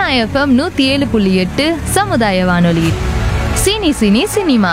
FM நூத்தி ஏழு புள்ளி எட்டு சமுதாய வானொலி சினி சினி சினிமா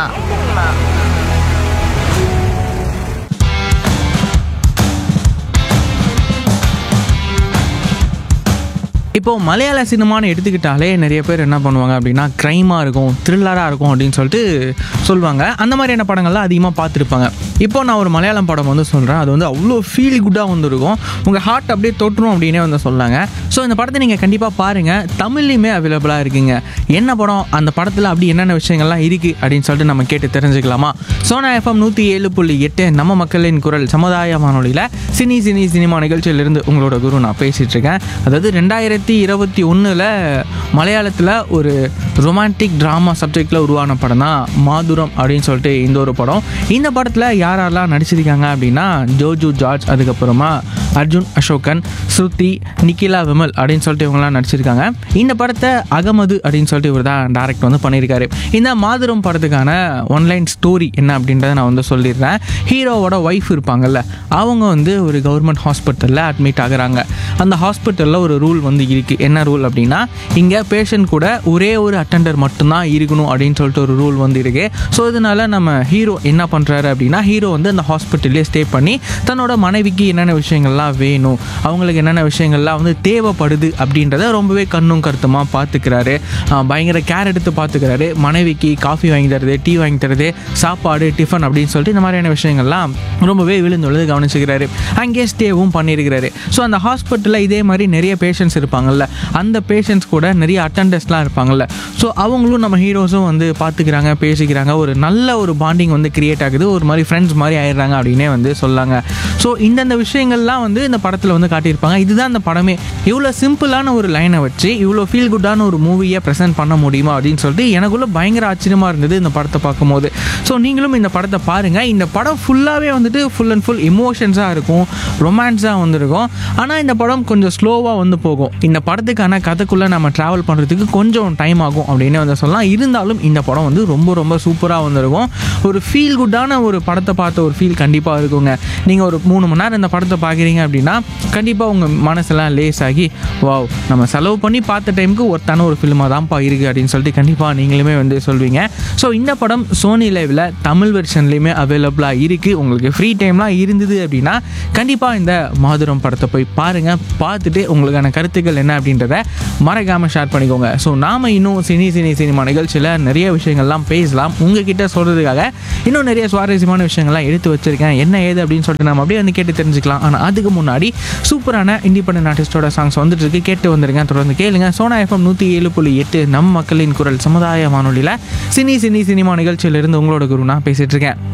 இப்போ மலையாள சினிமான்னு எடுத்துக்கிட்டாலே நிறைய பேர் என்ன பண்ணுவாங்க அப்படின்னா க்ரைமாக இருக்கும் த்ரில்லராக இருக்கும் அப்படின்னு சொல்லிட்டு சொல்லுவாங்க அந்த மாதிரியான படங்கள்லாம் அதிகமாக பார்த்துருப்பாங்க இப்போ நான் ஒரு மலையாளம் படம் வந்து சொல்கிறேன் அது வந்து அவ்வளோ ஃபீல் குட்டாக வந்து இருக்கும் உங்கள் ஹார்ட் அப்படியே தொட்டுரும் அப்படின்னே வந்து சொல்லாங்க ஸோ இந்த படத்தை நீங்கள் கண்டிப்பாக பாருங்கள் தமிழ்லையுமே அவைலபிளாக இருக்குங்க என்ன படம் அந்த படத்தில் அப்படி என்னென்ன விஷயங்கள்லாம் இருக்குது அப்படின்னு சொல்லிட்டு நம்ம கேட்டு தெரிஞ்சுக்கலாமா சோனா எஃப்எம் நூற்றி ஏழு புள்ளி எட்டு நம்ம மக்களின் குரல் சமுதாய வானொலியில் சினி சினி சினிமா நிகழ்ச்சியிலிருந்து உங்களோட குரு நான் பேசிகிட்டு இருக்கேன் அதாவது ரெண்டாயிரத்தி இருபத்தி ஒன்றில் மலையாளத்தில் ஒரு ரொமான்டிக் ட்ராமா சப்ஜெக்டில் உருவான படம் தான் மாதுரம் அப்படின்னு சொல்லிட்டு இந்த ஒரு படம் இந்த படத்தில் யார் யாரெல்லாம் நடிச்சிருக்காங்க அப்படின்னா ஜோஜு ஜார்ஜ் அதுக்கப்புறமா அர்ஜுன் அசோகன் ஸ்ருதி நிக்கிலா விமல் அப்படின்னு சொல்லிட்டு இவங்கெல்லாம் நடிச்சிருக்காங்க இந்த படத்தை அகமது அப்படின்னு சொல்லிட்டு இவர் தான் டேரக்ட் வந்து பண்ணியிருக்காரு இந்த மாதுரம் படத்துக்கான ஒன்லைன் ஸ்டோரி என்ன அப்படின்றத நான் வந்து சொல்லிடுறேன் ஹீரோவோட ஒய்ஃப் இருப்பாங்கல்ல அவங்க வந்து ஒரு கவர்மெண்ட் ஹாஸ்பிட்டலில் அட்மிட் ஆகுறாங்க அந்த ஹாஸ்பிட்டலில் ஒரு ரூல் வந்து இருக்குது என்ன ரூல் அப்படின்னா இங்கே பேஷண்ட் கூட ஒரே ஒரு அட்டெண்டர் மட்டும்தான் இருக்கணும் அப்படின்னு சொல்லிட்டு ஒரு ரூல் வந்து இருக்குது ஸோ இதனால் நம்ம ஹீரோ என்ன பண்ணுறாரு அப்படின்னா ஹீரோ வந்து அந்த ஹாஸ்பிட்டல்லே ஸ்டே பண்ணி தன்னோட மனைவிக்கு என்னென்ன விஷயங்கள்லாம் வேணும் அவங்களுக்கு என்னென்ன விஷயங்கள்லாம் வந்து தேவைப்படுது அப்படின்றத ரொம்பவே கண்ணும் கருத்துமாக பார்த்துக்கிறாரு ஆஹ் பயங்கர கேர் எடுத்து பார்த்துக்கிறாரு மனைவிக்கு காஃபி வாங்கி தருது டீ வாங்கி தருது சாப்பாடு டிஃபன் அப்படின்னு சொல்லிட்டு இந்த மாதிரியான விஷயங்கள்லாம் ரொம்பவே விழுந்துள்ளது கவனிச்சுக்கிறாரு அங்கேயே ஸ்டேவும் பண்ணியிருக்கிறாரு ஸோ அந்த ஹாஸ்பிட்டலில் இதே மாதிரி நிறைய பேஷண்ட்ஸ் இருப்பாங்கல்ல அந்த பேஷண்ட்ஸ் கூட நிறைய அட்டண்டர்ஸ்லாம் இருப்பாங்கல்ல ஸோ அவங்களும் நம்ம ஹீரோஸும் வந்து பார்த்துக்கிறாங்க பேசிக்கிறாங்க ஒரு நல்ல ஒரு பாண்டிங் வந்து கிரியேட் ஆகுது ஒரு மாதிரி ஃப்ரெண்ட்ஸ் மாதிரி ஆயிடுறாங்க அப்படின்னே வந்து சொல்லாங்க ஸோ இந்தந்த விஷயங்கள்லாம் வந்து இந்த படத்தில் வந்து காட்டியிருப்பாங்க இதுதான் இந்த படமே இவ்வளோ சிம்பிளான ஒரு லைனை வச்சு இவ்வளோ ஃபீல் குட்டான ஒரு மூவியை ப்ரெசென்ட் பண்ண முடியுமா அப்படின்னு சொல்லிட்டு எனக்குள்ள பயங்கர ஆச்சரியமாக இருந்தது இந்த படத்தை பார்க்கும்போது ஸோ நீங்களும் இந்த படத்தை பாருங்கள் இந்த படம் ஃபுல்லாகவே வந்துட்டு ஃபுல் அண்ட் ஃபுல் இமோஷன்ஸாக இருக்கும் ரொமான்ஸாக வந்திருக்கும் ஆனால் இந்த படம் கொஞ்சம் ஸ்லோவாக வந்து போகும் இந்த படத்துக்கான கதைக்குள்ளே நம்ம ட்ராவல் பண்ணுறதுக்கு கொஞ்சம் டைம் ஆகும் அப்படின்னு வந்து சொல்லலாம் இருந்தாலும் இந்த படம் வந்து ரொம்ப ரொம்ப சூப்பராக வந்திருக்கும் ஒரு ஃபீல் குட்டான ஒரு படத்தை பார்த்த ஒரு ஃபீல் கண்டிப்பாக இருக்குங்க நீங்கள் ஒரு மூணு மணி நேரம் இந்த படத்தை பார்க்குறீங்க அப்படின்னா கண்டிப்பாக உங்கள் மனசெல்லாம் லேஸ் ஆகி வாவ் நம்ம செலவு பண்ணி பார்த்த டைமுக்கு ஒருத்தான ஒரு ஃபிலிமாக தான்ப்பா இருக்குது அப்படின்னு சொல்லிட்டு கண்டிப்பாக நீங்களுமே வந்து சொல்வீங்க ஸோ இந்த படம் சோனி லைவில் தமிழ் வெர்ஷன்லேயுமே அவைலபிளாக இருக்குது உங்களுக்கு ஃப்ரீ டைம்லாம் இருந்தது அப்படின்னா கண்டிப்பாக இந்த மாதுரம் படத்தை போய் பாருங்கள் பார்த்துட்டு உங்களுக்கான கருத்துக்கள் என்ன அப்படின்றத மறக்காமல் ஷேர் பண்ணிக்கோங்க ஸோ நாம் இன்னும் சினி சினி சினிமா நிகழ்ச்சியில் நிறைய விஷயங்கள்லாம் பேசலாம் உங்ககிட்ட சொல்கிறதுக்காக இன்னும் நிறைய சுவாரஸ்யமான விஷயங்கள்லாம் எடுத்து வச்சிருக்கேன் என்ன ஏது அப்படின்னு சொல்லிட்டு நம்ம அப்படியே வந்து கேட்டு தெரிஞ்சுக்கலாம் ஆனால் அதுக்கு முன்னாடி சூப்பரான இண்டிபெண்டன்ட் ஆர்டிஸ்டோட சாங்ஸ் வந்துட்டு இருக்கு கேட்டு வந்துருங்க தொடர்ந்து கேளுங்க சோனா எஃப்எம் நூற்றி ஏழு புள்ளி எட்டு நம் மக்களின் குரல் சமுதாய வானொலியில் சினி சினி சினிமா நிகழ்ச்சியிலிருந்து உங்களோட குரு நான் பேசிட்டு இருக்கேன்